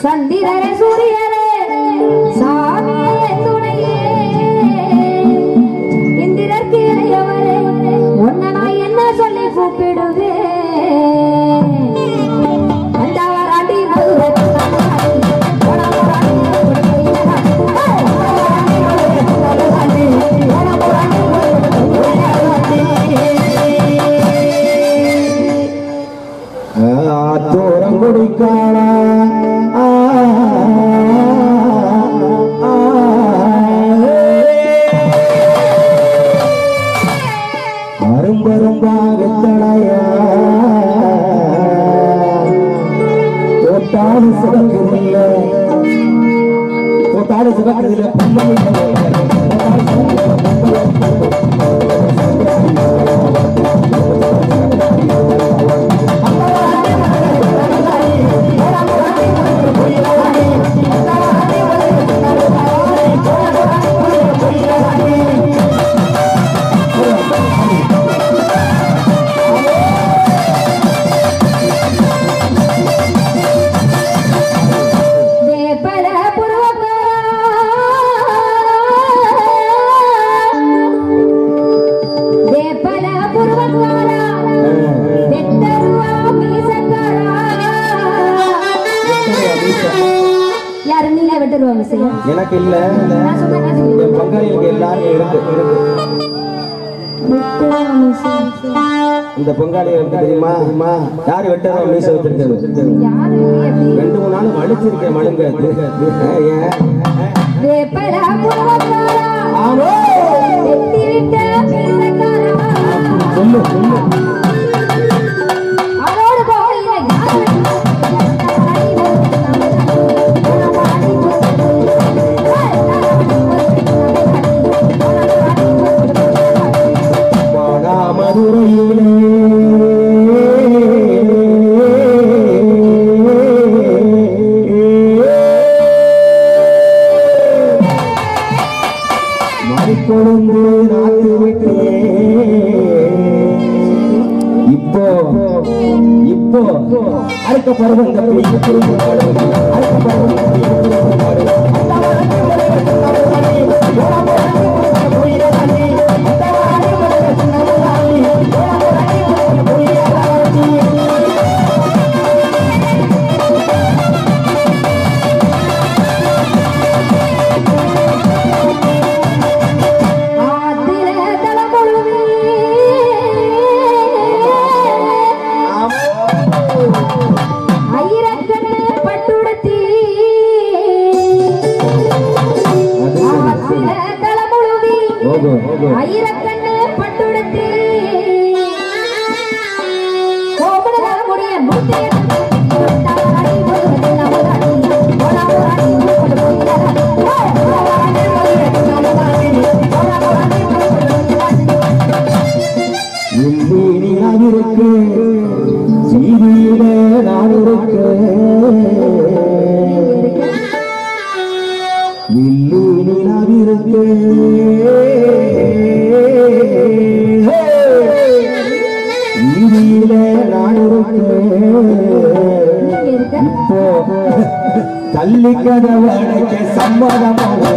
சந்திரரே சூரியரே சாமியே துணையே இந்திரர்க்கு இளையவரே உன்னை நான் என்ன சொல்லி கூப்பிடுவேன் அந்த வராண்டி மதுரை தூரம் குடிக்கான அரும்பரும்பாக தடையா தோட்டாடு சிவக்குதில்ல தோட்டாடு சிவக்குதில்ல வேப்பல புருவக்காரா வேப்பல புருவக்காரா வெட்டருவா மீசக்காரா யாரு நீங்க வெட்டருவா மீசையா எனக்கு இல்ல நான் சொன்னா நான் சொல்லுவேன். என் பங்காளிகளுக்கு எல்லாருக்கும் இருக்கு இருக்கு வெட்டருவா மீசை இந்த பொங்காளி இருக்கு தெரியுமா அம்மா யாரு வெட்டரா மீச வச்சிருக்கிறது யாரு எப்படி ரெண்டு மூணு நாள் மடிச்சிருக்கேன் மழுங்க ஏன் வேப்பல புருவக்காரா ஆமோ வெட்டி விட்ட மீசக்காரா சொல்லு சொல்லு அவரோடு போகையில யாரு மானாமதுரையிலே மறிக்கொழுந்து நாத்து விட்டே இப்போ இப்போ அடுத்த பருவம் தப்பி அடுத்த பருவம் ஆத்திர தலமுழுவி ஐரக்கண்ணு பட்டுடுத்தி ஆத்திர தலமுழுவி ஓகோ ஓகோ ஐரக்கண்ணு பட்டுடுத்தி கோபுர முடிய முத்திய வில்லி நான் இருக்கு சீதியில நான் இருக்கு வில்லி நான் இருக்கு சீதியில நான் இருக்கு இப்போ தள்ளி கதவடைக்க சம்மதமாக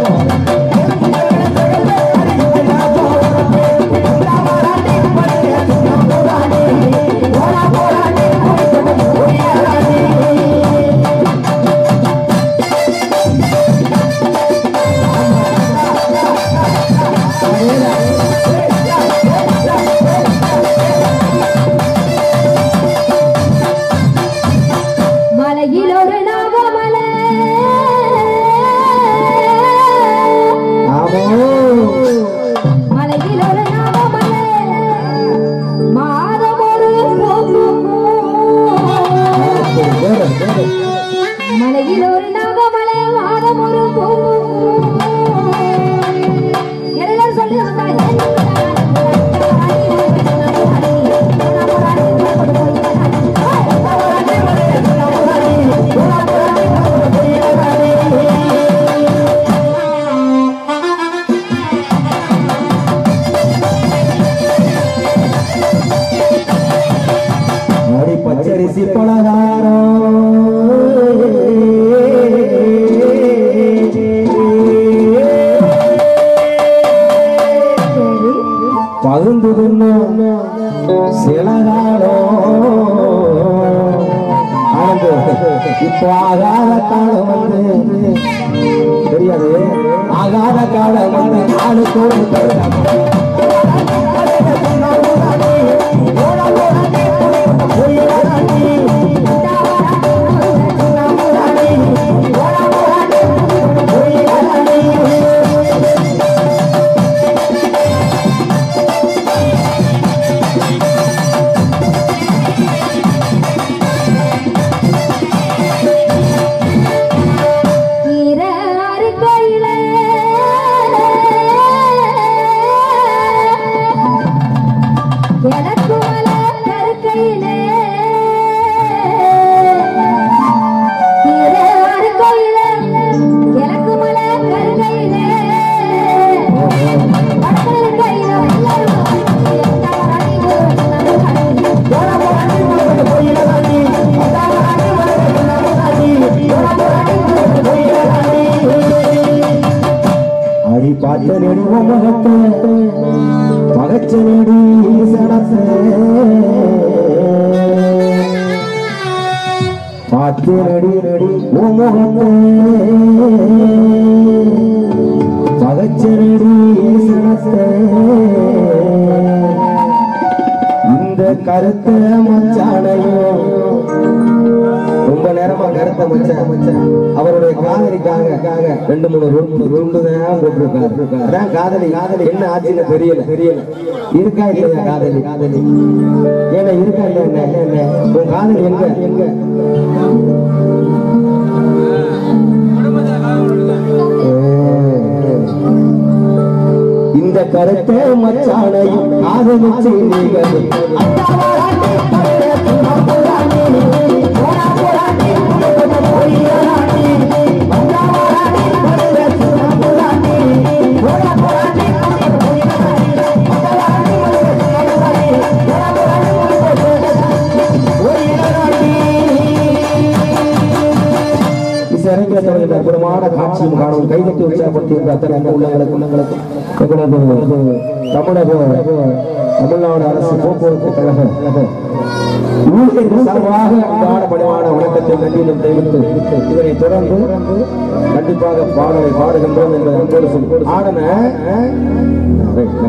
மலையில் ஒரு நாகமலை ஈராறு கையிலே எனக்கு மலை கருக்கையிலே ஈராறு கையிலே எனக்கு மலை கருக்கையிலே வடக்கு கையில எல்லாரும் அடி பார்த்த நெடி முகத்தை பகச்ச நெடி சனத்தை பார்த்து நெடி நெடி முகத்தை பகச்ச நெடி சனத்தை இந்த கருத்த மச்சானையும் ரொம்ப நேரமா கருத்த மச்சான் மச்சான் அவருடைய காதலிக்காக ரெண்டு மூணு ரூண்டு ரூண்டு தான் போட்டிருக்காரு அதான் காதலி காதலி என்ன ஆச்சுன்னு தெரியல தெரியல இருக்கா இல்லையா காதலி காதலி ஏன்னா இருக்கா இல்லையா என்ன என்ன உன் காதலி எங்க எங்க இந்த கருத்தை மச்சானையும் காதலிச்சு நீங்கள் இசையரங்கத்தில் இந்த அற்புதமான காட்சியும் காணும் கைதட்டி உற்சாகப்படுத்தி அத்தனை அந்த உள்ளங்களுக்கு உள்ளங்களுக்கு எங்களது தமிழக தமிழ்நாடு அரசு போக்குவரத்து கழக ஊழியர்கள் சார்பாக அன்பான பணிவான வணக்கத்தை நன்றியிலும் தெரிவித்து இதனை தொடர்ந்து கண்டிப்பாக பாடலை பாடுகின்றோம் என்பதை அன்போடு சொல்லி ஆடன